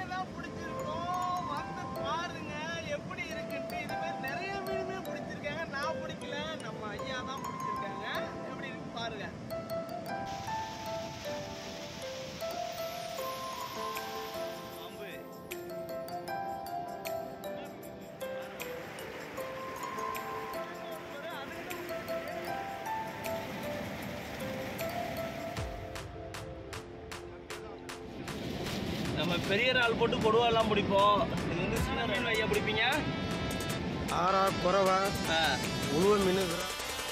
தான் பிடிச்சிருக்கோம் வந்து பாருங்க எப்படி இருக்குன்ட்டு இது மாதிரி நிறைய மீனுமே பிடிச்சிருக்காங்க நான் பிடிக்கல நம்ம ஐயா தான் பிடிச்சிருக்காங்க எப்படி இருக்கு பாருங்க பாம்பு நம்ம பெரிய இறால் போட்டு கொடுவாலாம் பிடிப்போம் இது வந்து சின்ன மீன் ஐயா பிடிப்பீங்க ஆறா குறவா ஆ உழுவ மீன் விரா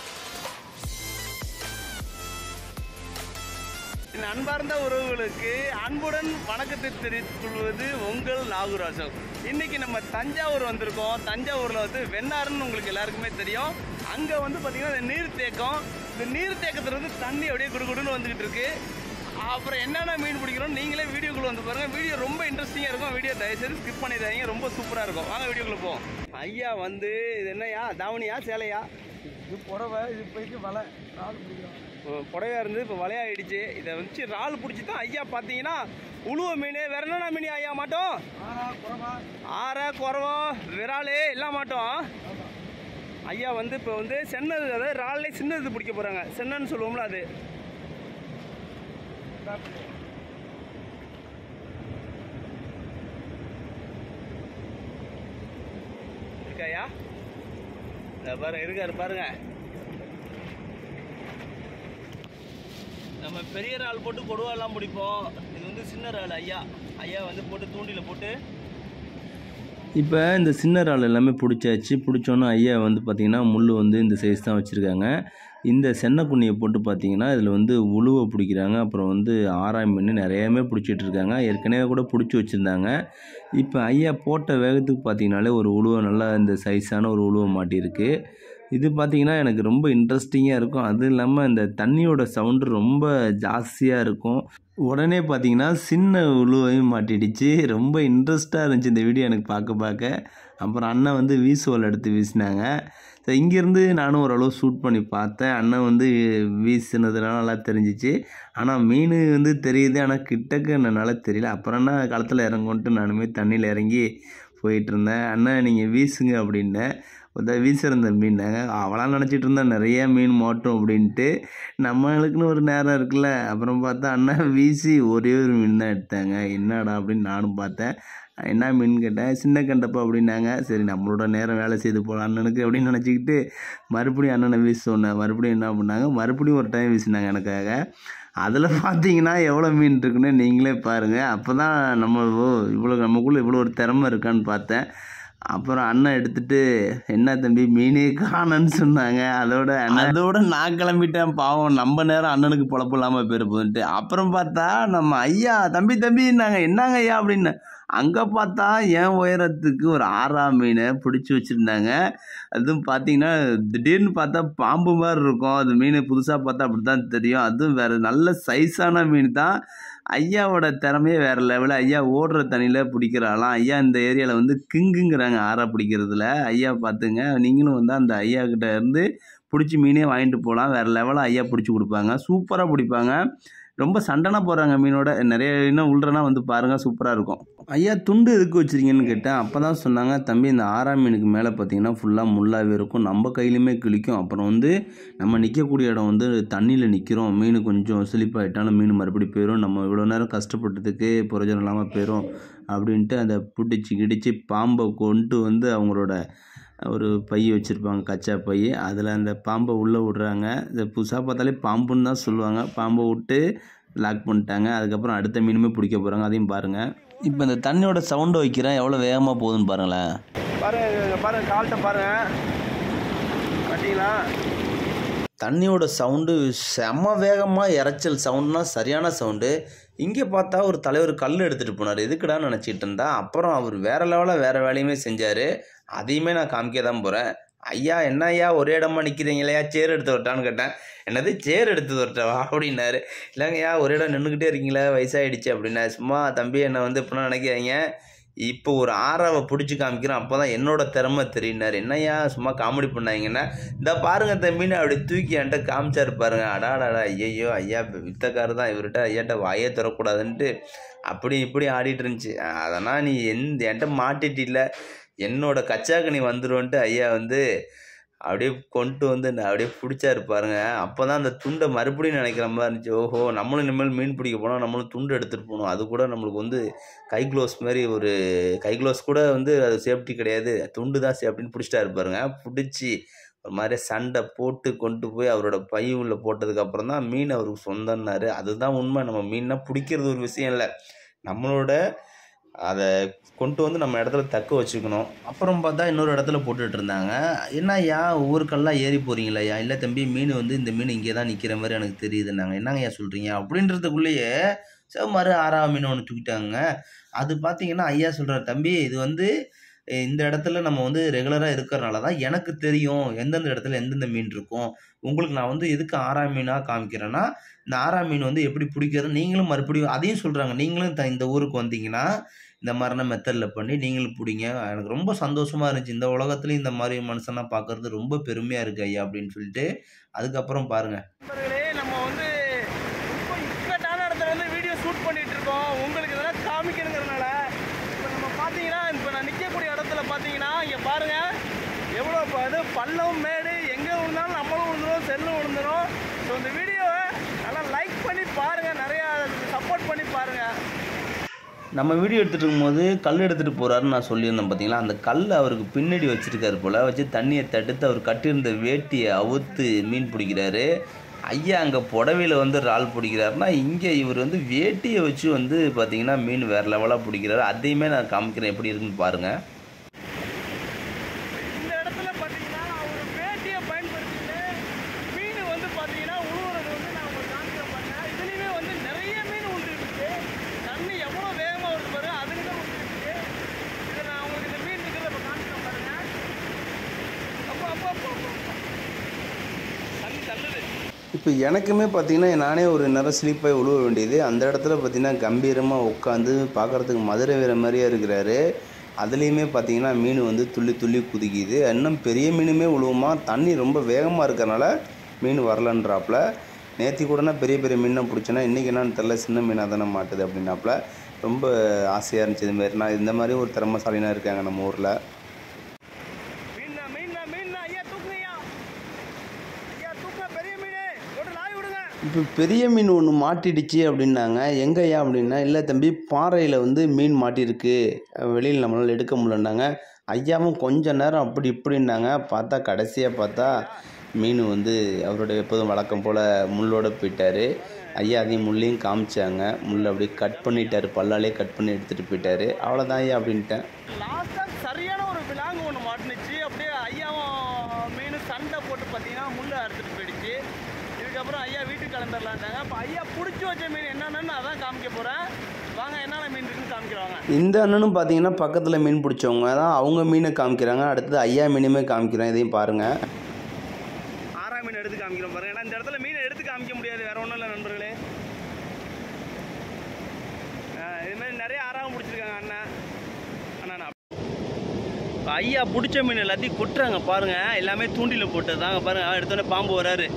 என் அன்பார்ந்த உறவுகளுக்கு அன்புடன் வணக்கத்தை தெரிவித்துக் கொள்வது உங்கள் நாகராஜன் இன்னைக்கு நம்ம தஞ்சாவூர் வந்திருக்கோம் தஞ்சாவூர்ல வந்து வெண்ணாறுன்னு உங்களுக்கு எல்லாருக்குமே தெரியும் அங்க வந்து பாத்தீங்கன்னா இந்த நீர்த்தேக்கம் இந்த நீர்த்தேக்கத்துல வந்து தண்ணி அப்படியே குடுகுடுன்னு வந்துகிட்டு இருக்கு அப்புறம் என்னென்ன மீன் பிடிக்கிறோம் நீங்களே வீடியோக்குள்ள வந்து பாருங்க வீடியோ ரொம்ப இன்ட்ரெஸ்டிங்காக இருக்கும் வீடியோ தயவுசெய்து ஸ்கிப் பண்ணிடாதீங்க ரொம்ப சூப்பராக இருக்கும் வாங்க வீடியோக்குள்ள போவோம் ஐயா வந்து இது என்னய்யா தாவணியா சேலையா இது புறவை இது இப்போதைக்கு வலை ரால் பிடிக்கிறோம் புடவையா இருந்து இப்போ வலையாயிடுச்சு இதை வச்சு இறால் பிடிச்சி தான் ஐயா பார்த்தீங்கன்னா உழுவ மீன் வேற என்னென்ன மீன் ஐயா மாட்டோம் ஆறா குறவா ஆரை குறவம் விரால் எல்லாம் மாட்டோம் ஐயா வந்து இப்போ வந்து சென்னது அதாவது இறாலே சின்னது பிடிக்க போகிறாங்க சென்னன்னு சொல்லுவோம்ல அது இருக்காயா இதை பாருங்க இருக்காரு பாருங்க நம்ம பெரிய இறால் போட்டு கொடுவாலாம் பிடிப்போம் இது வந்து சின்ன இறால் ஐயா ஐயா வந்து போட்டு தூண்டில போட்டு இப்போ இந்த சின்ன இறால் எல்லாமே பிடிச்சாச்சு பிடிச்சோன்னே ஐயா வந்து பார்த்திங்கன்னா முள் வந்து இந்த சைஸ் தான் வச்சுருக்காங்க இந்த சென்னக்குண்ணியை போட்டு பார்த்தீங்கன்னா இதில் வந்து உழுவை பிடிக்கிறாங்க அப்புறம் வந்து ஆறாம் மீன் நிறையாமே பிடிச்சிட்டு இருக்காங்க ஏற்கனவே கூட பிடிச்சி வச்சுருந்தாங்க இப்போ ஐயா போட்ட வேகத்துக்கு பார்த்தீங்கனாலே ஒரு உழுவை நல்லா இந்த சைஸான ஒரு உழுவை மாட்டியிருக்கு இது பார்த்தீங்கன்னா எனக்கு ரொம்ப இன்ட்ரெஸ்டிங்காக இருக்கும் அதுவும் இல்லாமல் இந்த தண்ணியோட சவுண்டு ரொம்ப ஜாஸ்தியாக இருக்கும் உடனே பார்த்தீங்கன்னா சின்ன உழுவையும் மாட்டிடுச்சு ரொம்ப இன்ட்ரெஸ்ட்டாக இருந்துச்சு இந்த வீடியோ எனக்கு பார்க்க பார்க்க அப்புறம் அண்ணன் வந்து வீசுவல் எடுத்து வீசினாங்க ஸோ இங்கேருந்து நானும் ஓரளவு ஷூட் பண்ணி பார்த்தேன் அண்ணன் வந்து வீசினதுனால நல்லா தெரிஞ்சிச்சு ஆனால் மீன் வந்து தெரியுது ஆனால் கிட்டக்க என்னால் தெரியல அப்புறம் என்ன களத்தில் இறங்குன்ட்டு நானுமே தண்ணியில் இறங்கி போயிட்டு இருந்தேன் அண்ணன் நீங்கள் வீசுங்க அப்படின்னேன் இந்த வீசிருந்த மீனாங்க அவளாம் நினச்சிட்டு இருந்தா நிறைய மீன் மாட்டோம் அப்படின்ட்டு நம்மளுக்குன்னு ஒரு நேரம் இருக்குல்ல அப்புறம் பார்த்தா அண்ணா வீசி ஒரே ஒரு மீன் தான் எடுத்தாங்க என்னடா அப்படின்னு நானும் பார்த்தேன் என்ன மீன் கேட்டேன் சின்ன கண்டப்பா அப்படின்னாங்க சரி நம்மளோட நேரம் வேலை செய்து போகலாம் அண்ணனுக்கு அப்படின்னு நினச்சிக்கிட்டு மறுபடியும் அண்ணனை வீச சொன்னேன் மறுபடியும் என்ன பண்ணாங்க மறுபடியும் ஒரு டைம் வீசினாங்க எனக்காக அதில் பார்த்தீங்கன்னா எவ்வளோ மீன் இருக்குன்னு நீங்களே பாருங்கள் அப்போ தான் நம்ம ஓ இவ்வளோ நமக்குள்ளே இவ்வளோ ஒரு திறமை இருக்கான்னு பார்த்தேன் அப்புறம் அண்ணன் எடுத்துட்டு என்ன தம்பி மீனே காணன்னு சொன்னாங்க அதோட அண்ணன் அதோட நான் கிளம்பிட்டேன் பாவம் நம்ம நேரம் அண்ணனுக்கு பொழப்பு இல்லாமல் போயிருப்போன்ட்டு அப்புறம் பார்த்தா நம்ம ஐயா தம்பி தம்பின்னாங்க என்னங்க ஐயா அப்படின்னு அங்கே பார்த்தா என் உயரத்துக்கு ஒரு ஆறாம் மீனை பிடிச்சி வச்சுருந்தாங்க அதுவும் பார்த்தீங்கன்னா திடீர்னு பார்த்தா பாம்பு மாதிரி இருக்கும் அது மீன் புதுசாக பார்த்தா அப்படி தான் தெரியும் அதுவும் வேறு நல்ல சைஸான மீன் தான் ஐயாவோட திறமையே வேறு லெவலு ஐயா ஓடுற தண்ணியில் பிடிக்கிறாளாம் ஐயா இந்த ஏரியாவில் வந்து கிங்குங்கிறாங்க ஆறா பிடிக்கிறதுல ஐயா பார்த்துங்க நீங்களும் வந்து அந்த ஐயா கிட்ட இருந்து பிடிச்சி மீனே வாங்கிட்டு போகலாம் வேறு லெவலில் ஐயா பிடிச்சி கொடுப்பாங்க சூப்பராக பிடிப்பாங்க ரொம்ப சண்டனா போடுறாங்க மீனோட நிறைய இன்னும் உள்றனா வந்து பாருங்கள் சூப்பராக இருக்கும் ஐயா துண்டு எதுக்கு வச்சுருக்கீங்கன்னு கேட்டேன் அப்போ தான் சொன்னாங்க தம்பி இந்த ஆறாம் மீனுக்கு மேலே பார்த்தீங்கன்னா ஃபுல்லாக முள்ளாகவே இருக்கும் நம்ம கையிலுமே கிழிக்கும் அப்புறம் வந்து நம்ம நிற்கக்கூடிய இடம் வந்து தண்ணியில் நிற்கிறோம் மீன் கொஞ்சம் ஸ்லிப்பாகிட்டாலும் மீன் மறுபடி போயிடும் நம்ம இவ்வளோ நேரம் கஷ்டப்பட்டதுக்கு பிரயோஜனம் இல்லாமல் போயிடும் அப்படின்ட்டு அதை பிடிச்சி கிடிச்சு பாம்பை கொண்டு வந்து அவங்களோட ஒரு பை வச்சுருப்பாங்க கச்சா பை அதில் அந்த பாம்பை உள்ளே விட்றாங்க இந்த புதுசாக பார்த்தாலே பாம்புன்னு தான் சொல்லுவாங்க பாம்பை விட்டு லாக் பண்ணிட்டாங்க அதுக்கப்புறம் அடுத்த மீனுமே பிடிக்க போகிறாங்க அதையும் பாருங்கள் இப்போ இந்த தண்ணியோட சவுண்டு வைக்கிறேன் எவ்வளோ வேகமாக போகுதுன்னு பாருங்களேன் பாருங்க இங்க பாருங்க கால்கிட்ட பாருங்க பார்த்தீங்களா தண்ணியோட சவுண்டு செம வேகமாக இரைச்சல் சவுண்ட்னா சரியான சவுண்டு இங்கே பார்த்தா ஒரு தலைவர் கல் எடுத்துகிட்டு போனார் எதுக்குடான்னு நினச்சிட்டு இருந்தா அப்புறம் அவர் வேறு லெவலில் வேறு வேலையுமே செஞ்சார் அதையுமே நான் காமிக்க தான் போகிறேன் ஐயா என்ன ஐயா ஒரே இடமா நிற்கிறீங்களையா சேர் எடுத்து வரட்டான்னு கேட்டேன் என்னது சேர் எடுத்து வரட்டவா அப்படின்னாரு இல்லைங்கய்யா ஒரே இடம் நின்றுக்கிட்டே இருக்கீங்களே வயசாகிடுச்சு அப்படின்னா சும்மா தம்பி என்னை வந்து இப்படிலாம் நினைக்காதீங்க இப்போ ஒரு ஆறாவை பிடிச்சி காமிக்கிறேன் அப்போ தான் என்னோட திறமை தெரியினார் என்னய்யா சும்மா காமெடி பண்ணாங்கன்னா இந்த பாருங்க தம்பின்னு அப்படி தூக்கி என்கிட்ட காமிச்சாரு பாருங்க அடாடாடா ஐயையோ ஐயா வித்தக்காரர் தான் இவர்கிட்ட ஐயாட்ட வாயே தரக்கூடாதுன்ட்டு அப்படி இப்படி ஆடிட்டு இருந்துச்சு அதனால் நீ எந்த என்கிட்ட மாட்டிட்டில்ல என்னோட கச்சாக்கு நீ வந்துருவன்ட்டு ஐயா வந்து அப்படியே கொண்டு வந்து நான் அப்படியே பிடிச்சாரு பாருங்க அப்போ தான் அந்த துண்டை மறுபடியும் நினைக்கிற மாதிரி இருந்துச்சு ஓஹோ நம்மளும் இனிமேல் மீன் பிடிக்க போனோம் நம்மளும் துண்டு எடுத்துகிட்டு போகணும் அது கூட நம்மளுக்கு வந்து கை க்ளோஸ் மாதிரி ஒரு கை க்ளோஸ் கூட வந்து அது சேஃப்டி கிடையாது துண்டு தான் சேஃப்டின்னு பிடிச்சிட்டாரு பாருங்க பிடிச்சி ஒரு மாதிரி சண்டை போட்டு கொண்டு போய் அவரோட பை உள்ள போட்டதுக்கப்புறம் தான் மீன் அவருக்கு சொந்தம்னாரு அதுதான் உண்மை நம்ம மீன்னா பிடிக்கிறது ஒரு விஷயம் இல்லை நம்மளோட அதை கொண்டு வந்து நம்ம இடத்துல தக்க வச்சுக்கணும் அப்புறம் பார்த்தா இன்னொரு இடத்துல போட்டுட்டு இருந்தாங்க என்ன ஐயா ஒவ்வொரு கல்லாக ஏறி போகிறீங்களா ஐயா இல்லை தம்பி மீன் வந்து இந்த மீன் இங்கே தான் நிற்கிற மாதிரி எனக்கு தெரியுதுன்னாங்க என்னங்க ஐயா சொல்கிறீங்க அப்படின்றதுக்குள்ளேயே செவ்மாறு ஆறாவது மீன் ஒன்று தூக்கிட்டாங்க அது பார்த்தீங்கன்னா ஐயா சொல்கிறார் தம்பி இது வந்து அஹ், இந்த இடத்துல நம்ம வந்து ரெகுலராக இருக்கிறனால தான் எனக்கு தெரியும் எந்தெந்த இடத்துல எந்தெந்த மீன் இருக்கும் உங்களுக்கு நான் வந்து எதுக்கு ஆறாம் மீனாக காமிக்கிறேன்னா இந்த ஆறாம் மீன் வந்து எப்படி பிடிக்கிறது நீங்களும் மறுபடியும் அதையும் சொல்கிறாங்க நீங்களும் த- இந்த ஊருக்கு வந்தீங்கன்னா இந்த மாதிரின மெத்தடில் பண்ணி நீங்களும் பிடிங்க எனக்கு ரொம்ப சந்தோஷமாக இருந்துச்சு இந்த உலகத்துலேயும் இந்த மாதிரி மனுஷனா பார்க்கறது ரொம்ப பெருமையாக இருக்கு ஐயா அப்படின்னு சொல்லிட்டு அதுக்கப்புறம் பாருங்கள் நண்பர்களே நம்ம வந்து ரொம்ப இக்கட்டான இடத்துல வந்து வீடியோ ஷூட் பண்ணிட்டு இருக்கோம் உங்களுக்கு இதெல்லாம் காமிக்கணுங்கிறனால இப்போ நம்ம பார்த்தீங்கன்னா இப்போ நான் நிற்கக்கூடிய இடத்துல பார்த்தீங்கன்னா இங்கே பாருங்க எவ்வளோ இப்போ இது பள்ளம் மேடு எங்கே விழுந்தாலும் நம்மளும் விழுந்துரும் செல்லும் விழுந்துரும் ஸோ இந்த வீடியோவை நல்லா லைக் பண்ணி பாருங்கள் நிறையா சப்போர்ட் பண்ணி பாருங்கள் நம்ம வீடியோ எடுத்துகிட்டு இருக்கும்போது கல் எடுத்துகிட்டு போகிறாருன்னு நான் சொல்லியிருந்தேன் பார்த்தீங்களா அந்த கல் அவருக்கு பின்னாடி வச்சுருக்காரு போல் வச்சு தண்ணியை தடுத்து அவர் கட்டியிருந்த வேட்டியை அவுத்து மீன் பிடிக்கிறாரு ஐயா அங்கே புடவையில் வந்து இறால் பிடிக்கிறாருன்னா இங்கே இவர் வந்து வேட்டியை வச்சு வந்து பார்த்தீங்கன்னா மீன் வேறு லெவலாக பிடிக்கிறாரு அதையுமே நான் காமிக்கிறேன் எப்படி இருக்குன்னு பாருங்கள் இந்த இடத்துல பார்த்தீங்கன்னா ஒரு வேட்டியை பயன்படுத்திட்டு மீன் வந்து பார்த்தீங்கன்னா உழுவுறது வந்து நான் உங்களுக்கு காமிக்கிறேன் பாருங்க இதுலேயுமே வந்து நிறைய மீன் உண்டு இருக்கு தண்ணி எவ்வளோ வேகமாக வருது பாருங்க அதுங்க உண்டு இருக்கு இதை நான் உங்களுக்கு இந்த மீன் இருக்கிறத இப்போ காமிக்கிறேன் பாருங்க அப்போ அப்போ அப்போ அப்போ. தண்ணி தள்ளுது இப்போ எனக்குமே பார்த்தீங்கன்னா நானே ஒரு நேரம் ஸ்லீப்பாக உழுவ வேண்டியது அந்த இடத்துல பார்த்தீங்கன்னா கம்பீரமாக உட்காந்து பார்க்குறதுக்கு மதுரை வீர மாதிரியே இருக்கிறாரு அதுலேயுமே பார்த்தீங்கன்னா மீன் வந்து துள்ளி துள்ளி குதிக்குது இன்னும் பெரிய மீனுமே உழுவுமா தண்ணி ரொம்ப வேகமாக இருக்கறனால மீன் வரலன்றாப்புல நேற்று கூடனா பெரிய பெரிய மீனை பிடிச்சோன்னா இன்றைக்கி என்னன்னு தெரில சின்ன மீனாக தானே மாட்டுது அப்படின்னாப்புல ரொம்ப ஆசையாக இருந்துச்சு இதுமாரி நான் இந்த மாதிரி ஒரு திறமசாலினா இருக்காங்க நம்ம ஊரில் மீனா மீனா மீனா ஐயா தூக்குங்கய்யா ஐயா தூக்குங்க பெரிய மீன் போட்டு லாய் விடுங்க இப்போ பெரிய மீன் ஒன்று மாட்டிடுச்சு அப்படின்னாங்க எங்கய்யா அப்படின்னா இல்லை தம்பி பாறையில் வந்து மீன் மாட்டியிருக்கு வெளியில் நம்மளால் எடுக்க முடியலன்னாங்க ஐயாவும் கொஞ்ச நேரம் அப்படி இப்படின்னாங்க பார்த்தா கடைசியாக பார்த்தா மீன் வந்து அவருடைய எப்போதும் வழக்கம் போல் முள்ளோட போயிட்டார் ஐயா அதையும் முள்ளையும் காமிச்சாங்க முள்ளை அப்படியே கட் பண்ணிட்டாரு பல்லாலே கட் பண்ணி எடுத்துகிட்டு போயிட்டாரு அவ்வளோதான் ஐயா அப்படின்ட்டேன் லாஸ்ட்டாக சரியான ஒரு விலாங்கு ஒன்று மாட்டுனுச்சு அப்படியே ஐயாவும் மீன் சண்டை போட்டு பார்த்தீங்கன்னா முள்ளை அறுத்துட்டு போயிடுச்சு இதுக்கப்புறம் ஐயா வீட்டுக்கு கிளம்பிடலான்ட்டாங்க அப்போ ஐயா பிடிச்சி வச்ச மீன் என்னென்னு அதான் காமிக்க போகிறேன் வாங்க என்னென்ன மீன் இருக்குன்னு காமிக்கிறாங்க இந்த அண்ணனும் பார்த்தீங்கன்னா பக்கத்தில் மீன் பிடிச்சவங்க தான் அவங்க மீனை காமிக்கிறாங்க அடுத்தது ஐயா மீனுமே காமிக்கிறேன் இதையும் பாருங்கள் ஆறாம் மீன் எடுத்து காமிக்கிறோம் பாருங்க ஏன்னா இந்த இடத்துல மீனை எடுத்து காமிக்க முடியாது வேற ஒன்றும் இல்லை நண்பர்களே ஆ, இது மாதிரி நிறைய ஆறாம் பிடிச்சிருக்காங்க அண்ணன் அண்ணா நான் இப்ப ஐயா பிடிச்ச மீன் எல்லாத்தையும் கொட்டுறாங்க பாருங்க எல்லாமே தூண்டில போட்டது தாங்க பாருங்க எடுத்தோடனே பாம்பு வராரு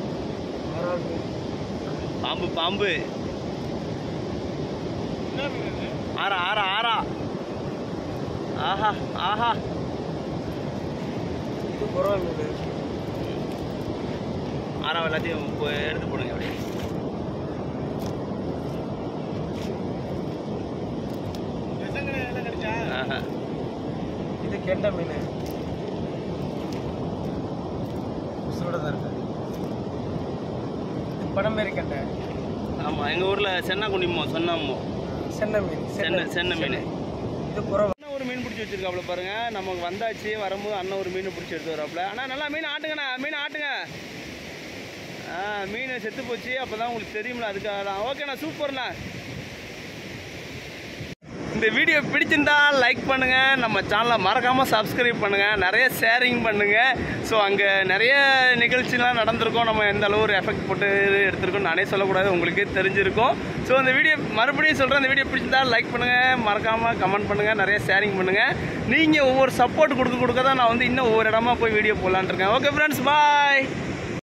பாம்பு பாம்பு ஆறா ஆறா ஆறா ஆஹா ஆஹா இது பரவாயில்ல ஆறாம் எல்லாத்தையும் இப்போ எடுத்து போடுங்க அப்படியே ஆஹா. இது கெண்ட மீன் உசுரோட தான் இருக்கு இது பனம்பேரி கெண்டை ஆமா எங்க ஊர்ல சென்னா குண்டிமோ சொன்னாமோ சென்னை மீன் சென்னை சென்னை மீன் இது குறவ அண்ணன் ஒரு மீன் பிடிச்சி வச்சிருக்காப்ல பாருங்க நமக்கு வந்தாச்சு வரும்போது அண்ணன் ஒரு மீன் பிடிச்சி எடுத்து வராப்ல அண்ணா நல்லா மீன் ஆட்டுங்கண்ணா மீன் ஆட்டுங்க ஆ மீன் செத்து போச்சு அப்பதான் உங்களுக்கு தெரியும்ல அதுக்காக தான் ஓகேண்ணா சூப்பர்ண்ணா இந்த வீடியோ பிடிச்சிருந்தா லைக் பண்ணுங்க நம்ம சேனலை மறக்காம சப்ஸ்கிரைப் பண்ணுங்க நிறைய ஷேரிங் பண்ணுங்க ஸோ அங்கே நிறைய நிகழ்ச்சிலாம் நடந்திருக்கும் நம்ம எந்த அளவு ஒரு எஃபெக்ட் போட்டு எடுத்திருக்கோம் நானே சொல்லக்கூடாது உங்களுக்கு தெரிஞ்சிருக்கும் ஸோ இந்த வீடியோ மறுபடியும் சொல்கிறேன் இந்த வீடியோ பிடிச்சிருந்தா லைக் பண்ணுங்க மறக்காம கமெண்ட் பண்ணுங்க நிறைய ஷேரிங் பண்ணுங்க நீங்கள் ஒவ்வொரு சப்போர்ட் கொடுக்க கொடுக்க தான் நான் வந்து இன்னும் ஒவ்வொரு இடமா போய் வீடியோ போடலான்னு இருக்கேன் ஓகே ஃப்ரெண்ட்ஸ் பாய்